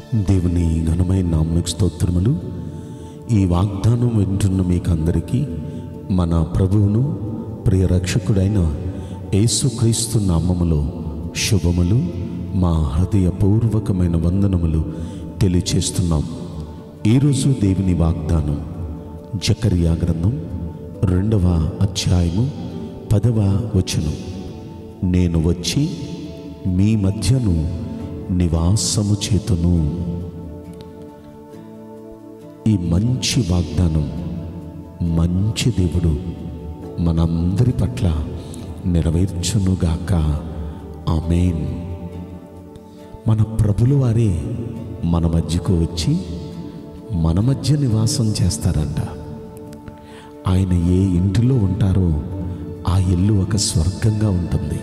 దేవుని ఘనమైన నామకు స్తోత్రములు ఈ వాగ్దానం వింటున్న మీకు అందరికీ మన ప్రభువును ప్రియ రక్షకుడైన యేసుక్రీస్తు నామములో శుభములు మా హృదయపూర్వకమైన వందనములు తెలియచేస్తున్నాం ఈరోజు దేవుని వాగ్దానం జకర్యా గ్రంథం రెండవ అధ్యాయము పదవ వచనం నేను వచ్చి మీ మధ్యను నివాసము చేతును ఈ మంచి వాగ్దానం మంచి దేవుడు మనందరి పట్ల నెరవేర్చునుగాక ఆమెన్ మన ప్రభుల వారే మన మధ్యకు వచ్చి మన మధ్య నివాసం చేస్తారంట ఆయన ఏ ఇంటిలో ఉంటారో ఆ ఇల్లు ఒక స్వర్గంగా ఉంటుంది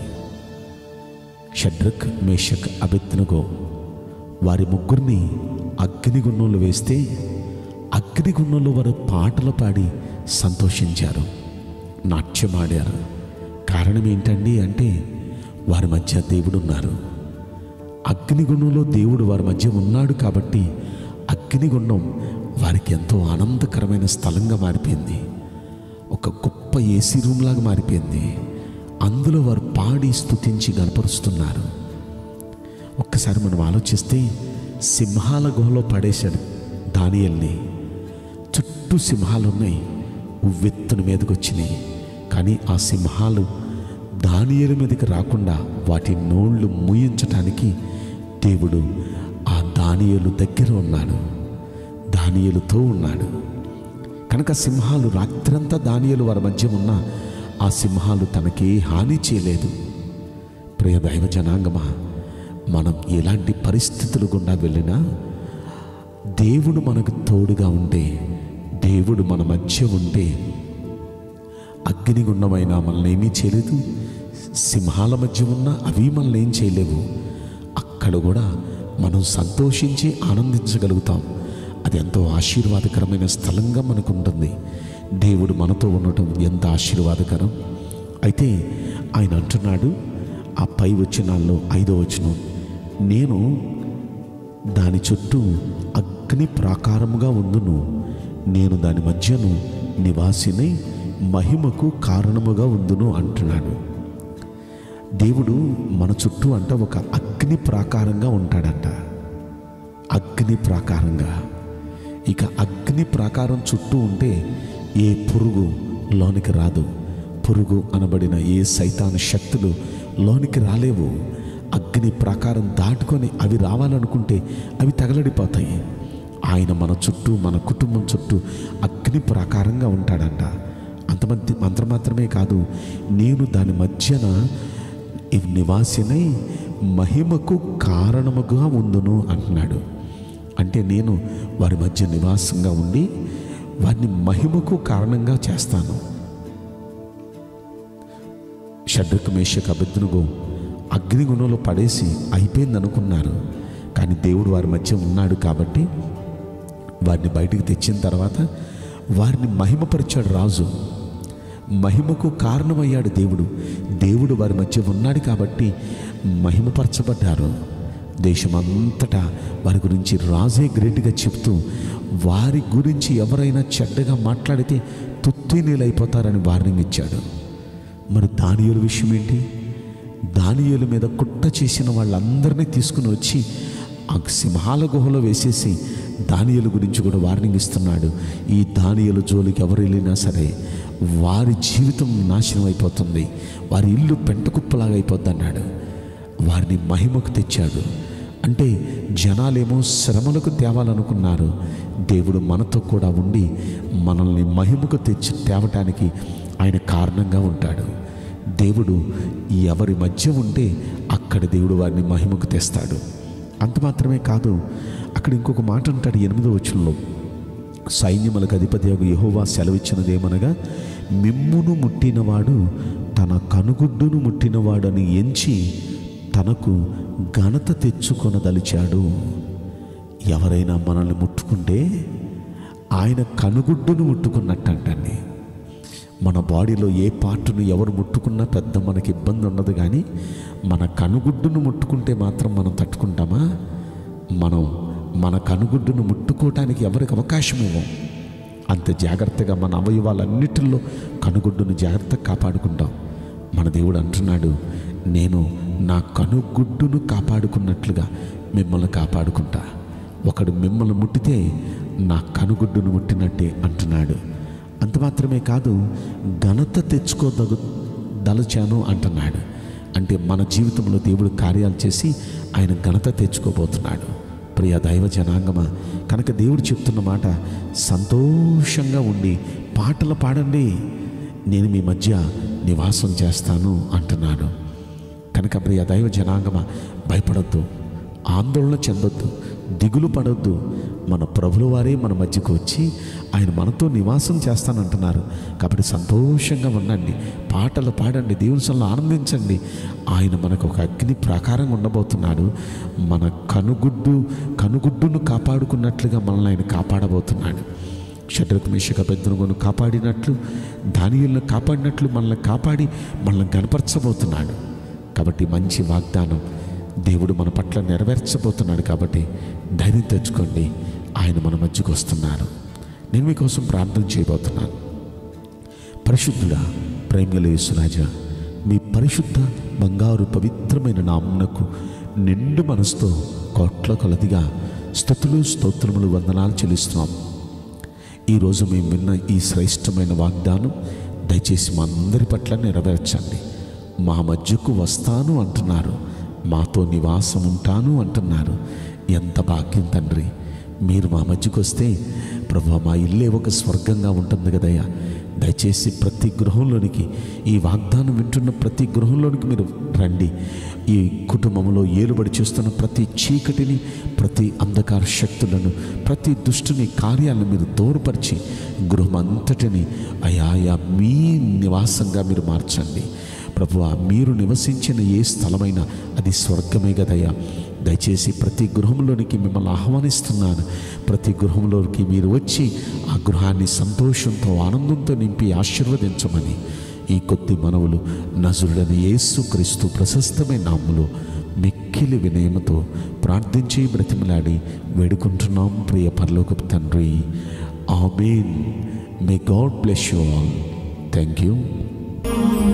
షడ్రక్ మేషక్ అబెత్నగో వారి ముగ్గురిని అగ్నిగుణంలో వేస్తే అగ్నిగుణంలో వారు పాటలు పాడి సంతోషించారు నాట్యమాడారు కారణం ఏంటండి అంటే వారి మధ్య దేవుడు ఉన్నారు అగ్నిగుణంలో దేవుడు వారి మధ్య ఉన్నాడు కాబట్టి అగ్నిగుండం వారికి ఎంతో ఆనందకరమైన స్థలంగా మారిపోయింది ఒక గొప్ప ఏసీ రూమ్ లాగా మారిపోయింది అందులో వారు పాడి స్తుతించి గనపరుస్తున్నారు ఒక్కసారి మనం ఆలోచిస్తే సింహాల గుహలో పడేశాడు దానియల్ని చుట్టూ సింహాలు ఉన్నాయి ఉవ్వెత్తున మీదకి వచ్చినాయి కానీ ఆ సింహాలు దానియల మీదకి రాకుండా వాటి నోళ్ళు మూయించటానికి దేవుడు ఆ దానియలు దగ్గర ఉన్నాడు దానియలుతో ఉన్నాడు కనుక సింహాలు రాత్రంతా దానియలు వారి మధ్య ఉన్న ఆ సింహాలు తనకే హాని చేయలేదు ప్రియ దైవ జనాంగమా మనం ఎలాంటి పరిస్థితులు గుండా వెళ్ళినా దేవుడు మనకు తోడుగా ఉంటే దేవుడు మన మధ్య ఉంటే అగ్నిగుండమైన మనల్ని ఏమీ చేయలేదు సింహాల మధ్య ఉన్న అవి మనల్ని ఏం చేయలేవు అక్కడ కూడా మనం సంతోషించి ఆనందించగలుగుతాం అది ఎంతో ఆశీర్వాదకరమైన స్థలంగా మనకు ఉంటుంది దేవుడు మనతో ఉండటం ఎంత ఆశీర్వాదకరం అయితే ఆయన అంటున్నాడు ఆ పై వచనాల్లో ఐదో వచనం నేను దాని చుట్టూ అగ్ని ప్రాకారముగా ఉందును నేను దాని మధ్యను నివాసినై మహిమకు కారణముగా ఉందును అంటున్నాడు దేవుడు మన చుట్టూ అంట ఒక అగ్ని ప్రాకారంగా ఉంటాడంట అగ్ని ప్రాకారంగా ఇక అగ్ని ప్రాకారం చుట్టూ ఉంటే ఏ పురుగు లోనికి రాదు పురుగు అనబడిన ఏ సైతాను శక్తులు లోనికి రాలేవు అగ్ని ప్రాకారం దాటుకొని అవి రావాలనుకుంటే అవి తగలడిపోతాయి ఆయన మన చుట్టూ మన కుటుంబం చుట్టూ అగ్ని ప్రాకారంగా ఉంటాడంట అంతమంది అంత మాత్రమే కాదు నేను దాని మధ్యన ఈ నివాసినై మహిమకు కారణముగా ఉందును అంటున్నాడు అంటే నేను వారి మధ్య నివాసంగా ఉండి వారిని మహిమకు కారణంగా చేస్తాను షడ్రక్ మేషక్ అభిద్నుగు అగ్నిగుణంలో పడేసి అయిపోయింది అనుకున్నారు కానీ దేవుడు వారి మధ్య ఉన్నాడు కాబట్టి వారిని బయటికి తెచ్చిన తర్వాత వారిని మహిమపరిచాడు రాజు మహిమకు కారణమయ్యాడు దేవుడు దేవుడు వారి మధ్య ఉన్నాడు కాబట్టి మహిమపరచబడ్డారు దేశమంతటా వారి గురించి రాజే గ్రేట్గా చెప్తూ వారి గురించి ఎవరైనా చెడ్డగా మాట్లాడితే తుత్తినీలైపోతారని వార్నింగ్ ఇచ్చాడు మరి దానియుల విషయం ఏంటి దానియుల మీద కుట్ర చేసిన వాళ్ళందరినీ తీసుకుని వచ్చి ఆ సింహాల గుహలో వేసేసి దానియలు గురించి కూడా వార్నింగ్ ఇస్తున్నాడు ఈ దానియలు జోలికి ఎవరు వెళ్ళినా సరే వారి జీవితం నాశనం అయిపోతుంది వారి ఇల్లు పెంటకుప్పలాగా అయిపోద్ది అన్నాడు వారిని మహిమకు తెచ్చాడు అంటే జనాలేమో శ్రమలకు తేవాలనుకున్నారు దేవుడు మనతో కూడా ఉండి మనల్ని మహిమకు తెచ్చి తేవటానికి ఆయన కారణంగా ఉంటాడు దేవుడు ఎవరి మధ్య ఉంటే అక్కడ దేవుడు వారిని మహిమకు తెస్తాడు అంత మాత్రమే కాదు అక్కడ ఇంకొక మాట అంటాడు ఎనిమిదో వచనంలో సైన్యములకు అధిపతి యహోవా సెలవిచ్చినదేమనగా మిమ్మును ముట్టినవాడు తన కనుగుడ్డును ముట్టినవాడని ఎంచి తనకు ఘనత తెచ్చుకొనదలిచాడు ఎవరైనా మనల్ని ముట్టుకుంటే ఆయన కనుగుడ్డును ముట్టుకున్నట్టంటండి మన బాడీలో ఏ పార్టును ఎవరు ముట్టుకున్నా పెద్ద మనకి ఇబ్బంది ఉండదు కానీ మన కనుగుడ్డును ముట్టుకుంటే మాత్రం మనం తట్టుకుంటామా మనం మన కనుగుడ్డును ముట్టుకోవటానికి ఎవరికి అవకాశం ఇవ్వం అంత జాగ్రత్తగా మన అవయవాలన్నిటిలో కనుగుడ్డును జాగ్రత్తగా కాపాడుకుంటాం మన దేవుడు అంటున్నాడు నేను నా కనుగుడ్డును కాపాడుకున్నట్లుగా మిమ్మల్ని కాపాడుకుంటా ఒకడు మిమ్మల్ని ముట్టితే నా కనుగుడ్డును ముట్టినట్టే అంటున్నాడు అంత మాత్రమే కాదు ఘనత తెచ్చుకోదగు దలచాను అంటున్నాడు అంటే మన జీవితంలో దేవుడు కార్యాలు చేసి ఆయన ఘనత తెచ్చుకోబోతున్నాడు ప్రియ దైవ జనాంగమా కనుక దేవుడు చెప్తున్న మాట సంతోషంగా ఉండి పాటలు పాడండి నేను మీ మధ్య నివాసం చేస్తాను అంటున్నాడు కనుక ప్రియ దైవ జనాంగమ భయపడొద్దు ఆందోళన చెందొద్దు దిగులు పడొద్దు మన ప్రభుల వారే మన మధ్యకు వచ్చి ఆయన మనతో నివాసం చేస్తానంటున్నారు కాబట్టి సంతోషంగా ఉండండి పాటలు పాడండి దేవుని సొంలో ఆనందించండి ఆయన మనకు ఒక అగ్ని ప్రాకారంగా ఉండబోతున్నాడు మన కనుగుడ్డు కనుగుడ్డును కాపాడుకున్నట్లుగా మనల్ని ఆయన కాపాడబోతున్నాడు షడ్రకు మిషక పెద్దనుగోను కాపాడినట్లు దానియులను కాపాడినట్లు మనల్ని కాపాడి మనల్ని గనపరచబోతున్నాడు కాబట్టి మంచి వాగ్దానం దేవుడు మన పట్ల నెరవేర్చబోతున్నాడు కాబట్టి ధైర్యం తెచ్చుకోండి ఆయన మన మధ్యకు వస్తున్నారు నేను మీకోసం ప్రార్థన చేయబోతున్నాను పరిశుద్ధుడా ప్రేమల యేసురాజా మీ పరిశుద్ధ బంగారు పవిత్రమైన నామునకు నిండు మనసుతో కోట్ల కొలదిగా స్థుతులు స్తోత్రములు వందనాలు చెల్లిస్తున్నాం ఈరోజు మేము విన్న ఈ శ్రేష్టమైన వాగ్దానం దయచేసి మా అందరి పట్ల నెరవేర్చండి మా మధ్యకు వస్తాను అంటున్నారు మాతో నివాసం ఉంటాను అంటున్నారు ఎంత భాగ్యం తండ్రి మీరు మా మధ్యకు వస్తే ప్రభు మా ఇల్లే ఒక స్వర్గంగా ఉంటుంది కదయ్యా దయచేసి ప్రతి గృహంలోనికి ఈ వాగ్దానం వింటున్న ప్రతి గృహంలోనికి మీరు రండి ఈ కుటుంబంలో ఏలుబడి చేస్తున్న ప్రతి చీకటిని ప్రతి అంధకార శక్తులను ప్రతి దుష్టుని కార్యాలను మీరు దూరపరిచి గృహం అంతటిని అయాయా మీ నివాసంగా మీరు మార్చండి ప్రభువా మీరు నివసించిన ఏ స్థలమైనా అది స్వర్గమే కదయ్యా దయచేసి ప్రతి గృహంలోనికి మిమ్మల్ని ఆహ్వానిస్తున్నాను ప్రతి గృహంలోకి మీరు వచ్చి ఆ గృహాన్ని సంతోషంతో ఆనందంతో నింపి ఆశీర్వదించమని ఈ కొద్ది మనవులు నజరుడని యేసు క్రీస్తు ప్రశస్తమైన నామములో మిక్కిలి వినయముతో ప్రార్థించి బ్రతిమలాడి వేడుకుంటున్నాం ప్రియ పరలోకపు తండ్రి amen may God bless you all thank you